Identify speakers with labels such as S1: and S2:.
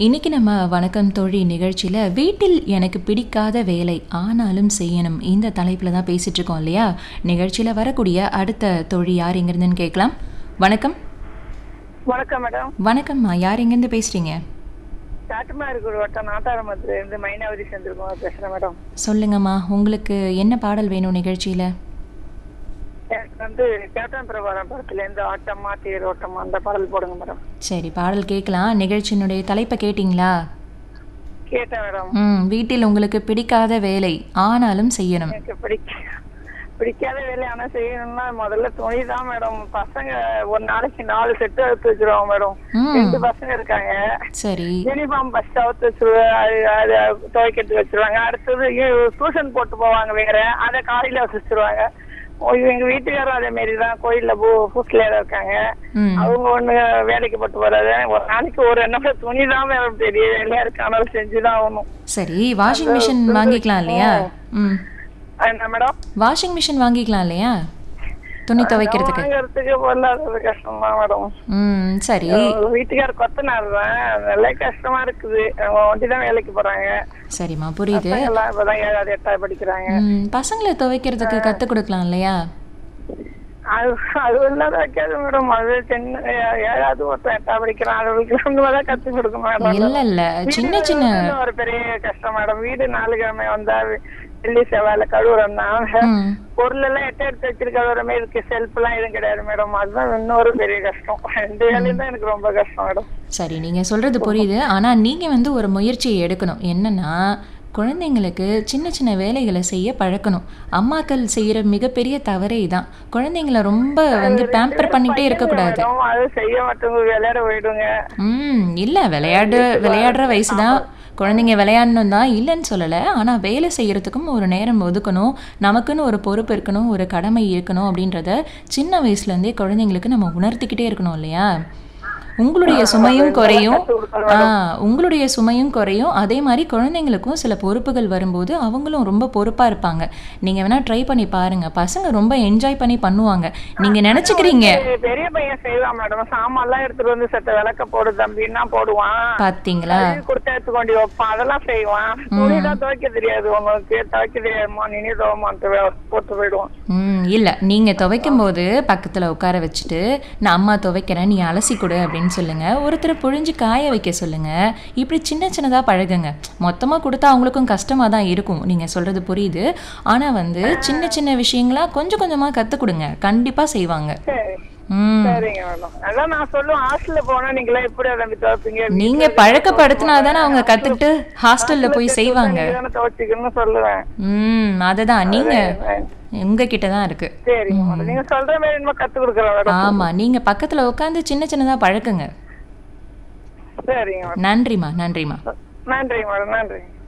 S1: இன்னைக்கு நம்ம வணக்கம் தோழி நிகழ்ச்சியில் வீட்டில் எனக்கு பிடிக்காத வேலை ஆனாலும் செய்யணும் இந்த தலைப்பில் தான் பேசிட்டு இருக்கோம் இல்லையா நிகழ்ச்சியில் வரக்கூடிய அடுத்த தோழி யார் எங்கிருந்துன்னு கேட்கலாம் வணக்கம்
S2: வணக்கம் மேடம்
S1: வணக்கம்மா யார் எங்கேருந்து பேசுறீங்க
S2: காட்டுமாருக்கு வட்டம் நாட்டாரமத்துல இருந்து மைனாவதி சேர்ந்துருக்கோம் பேசுறேன் மேடம்
S1: சொல்லுங்கம்மா உங்களுக்கு என்ன பாடல் வேணும் நிகழ்ச்சியில்
S2: எனக்கு வந்து கேப்டன் பிரபாரம் படத்துல இருந்து ஆட்டம்மா தேரோட்டமா அந்த பாடல் போடுங்க மேடம்
S1: சரி பாடல் கேட்கலாம் நிகழ்ச்சியினுடைய தலைப்பை கேட்டிங்களா
S2: கேட்டேன் மேடம்
S1: ம் வீட்டில் உங்களுக்கு பிடிக்காத வேலை ஆனாலும் செய்யணும்
S2: எனக்கு பிடிக்க பிடிக்காத வேலை ஆனா செய்யணும்னா முதல்ல துணி தான் மேடம் பசங்க ஒரு நாளைக்கு நாலு செட்டு எடுத்து வச்சிருவாங்க மேடம்
S1: ம்
S2: ரெண்டு பசங்க இருக்காங்க
S1: சரி
S2: யூனிஃபார்ம் ஃபர்ஸ்ட் அவுத்து வச்சிருவேன் அது அது துவைக்கிறதுக்கு வச்சிருவாங்க அடுத்தது டியூஷன் போட்டு போவாங்க வேற அதை காலையில வச்சிருவாங்க எங்க வீட்டுக்காரரும் அதே மாரி தான் கோயில்ல பூ பூஸ்லேயர் இருக்காங்க
S1: ம்
S2: அவங்க ஒண்ணு வேலைக்கு போட்டு வராது ஒரு நாளைக்கு ஒரு என்ன துணி தான் மேடம் பெரிய வேலையா இருக்கு ஆனாலும் செஞ்சுதான் ஆகணும்
S1: சரி வாஷிங் மிஷின் வாங்கிக்கலாம் இல்லையா ம்
S2: என்ன மேடம்
S1: வாஷிங் மிஷின் வாங்கிக்கலாம் இல்லையா துணி துவைக்கிறதுக்கு
S2: வாங்குறதுக்கு பொருளாதார கஷ்டம் தான் மேடம்
S1: ம் சரி
S2: வீட்டுக்காரர் கொத்தனார் தான் நல்ல கஷ்டமா இருக்குது அவங்க ஒண்டி தான் வேலைக்கு போறாங்க
S1: சரிம்மா புரியுது
S2: பசங்க எல்லாம் இப்பதான் ஏழாவது எட்டாவது படிக்கிறாங்க
S1: ம் பசங்களை துவைக்கிறதுக்கு கற்றுக் கொடுக்கலாம் இல்லையா
S2: அது அது இல்லாத வைக்காது மேடம் அது சின்ன ஏ- ஏழாவது ஒருத்தன் எட்டாவது படிக்கிறான் அவங்களுக்கு தான் கத்து கொடுக்க மேடம்
S1: இல்ல இல்ல சின்ன சின்ன
S2: வீடு ஒரு பெரிய கஷ்டம் மேடம் வீடு நாலு கிழமை வந்தா வெள்ளி செவ்வாயில கழுவுறோம்னா
S1: ம்
S2: பொருள் எல்லாம் எட்ட எடுத்து வச்சிருக்கிற மாதிரி இருக்கு செல்ஃப் எல்லாம் எதுவும் கிடையாது மேடம் அதுதான் இன்னொரு பெரிய கஷ்டம் ரெண்டு வேலையும் தான் எனக்கு ரொம்ப கஷ்டம் மேடம்
S1: சரி நீங்கள் சொல்கிறது புரியுது ஆனால் நீங்கள் வந்து ஒரு முயற்சியை எடுக்கணும் என்னன்னா குழந்தைங்களுக்கு சின்ன சின்ன வேலைகளை செய்ய பழக்கணும் அம்மாக்கள் செய்கிற மிகப்பெரிய தவறே தான் குழந்தைங்கள ரொம்ப வந்து பேம்பர் பண்ணிகிட்டே இருக்கக்கூடாது
S2: மேடம் அது செய்ய மாட்டோங்க விளையாட போயிடுங்க
S1: ம் இல்லை விளையாடு விளையாடுற வயசு தான் குழந்தைங்க விளையாடணும் தான் இல்லைன்னு சொல்லலை ஆனால் வேலை செய்கிறதுக்கும் ஒரு நேரம் ஒதுக்கணும் நமக்குன்னு ஒரு பொறுப்பு இருக்கணும் ஒரு கடமை இருக்கணும் அப்படின்றத சின்ன வயசுலேருந்தே குழந்தைங்களுக்கு நம்ம உணர்த்திக்கிட்டே இருக்கணும் இல்லையா உங்களுடைய சுமையும் குறையும் ஆ உங்களுடைய சுமையும் குறையும் அதே மாதிரி குழந்தைங்களுக்கும் சில பொறுப்புகள் வரும்போது அவங்களும் ரொம்ப பொறுப்பாக இருப்பாங்க நீங்கள் வேணால் ட்ரை பண்ணி பாருங்கள் பசங்க ரொம்ப என்ஜாய் பண்ணி பண்ணுவாங்க நீங்கள் நினச்சிக்கிறீங்க
S2: பெரிய பையன் செய்வான் மேடம் சாமான் எல்லாம் எடுத்துட்டு வந்து செத்த விளக்க போடு தம்பின்னா போடுவான்
S1: பார்த்தீங்களா
S2: கழுவி கொடுத்து எடுத்து கொண்டு வைப்பான் அதெல்லாம் செய்வான் துணி தான் துவைக்க தெரியாது உங்களுக்கு துவைக்க தெரியாதுமா நீனே துவமான்ட்டு போட்டு போயிடுவான்
S1: ம் இல்லை நீங்கள் துவைக்கும் போது பக்கத்தில் உட்கார வச்சுட்டு நான் அம்மா துவைக்கிறேன் நீ அலசி கொடு அப்படின்னு சொல்லுங்கள் ஒருத்தரை புழிஞ்சு காய வைக்க சொல்லுங்கள் இப்படி சின்ன சின்னதாக பழகுங்க மொத்தமாக கொடுத்தா அவங்களுக்கும் கஷ்டமாக தான் இருக்கும் நீங்கள் சொல்கிறது புரியுது ஆனால் வந்து சின்ன சின்ன விஷயங்களா கொஞ்சம் கொஞ்சமாக கற்றுக் கொடுங்க கண்டிப்பாக செய்வாங்க
S2: சரி
S1: ம்
S2: சரிங்க மேடம் அதான் நான் சொல்லுவேன் ஹாஸ்டல்ல போனா நீங்களா எப்படி அதை துவைப்பீங்க
S1: நீங்கள் பழக்கப்படுத்தினா தானே அவங்க கற்றுக்கிட்டு ஹாஸ்டலில் போய் செய்வாங்க
S2: தானே துவைச்சிக்கணும்னு சொல்லுவேன்
S1: ம் அதுதான் நீங்கள் உங்ககிட்ட தான் இருக்குது
S2: சரிங்க மேடம் நீங்க சொல்ற மாதிரி என்ன கத்து கொடுக்குறேன் மேடம்
S1: ஆமாம் நீங்கள் பக்கத்தில் உட்காந்து சின்ன சின்னதாக பழக்குங்க
S2: சரிங்க மேடம்
S1: நன்றிம்மா நன்றிம்மா
S2: நன்றிங்க மேடம் நன்றிங்க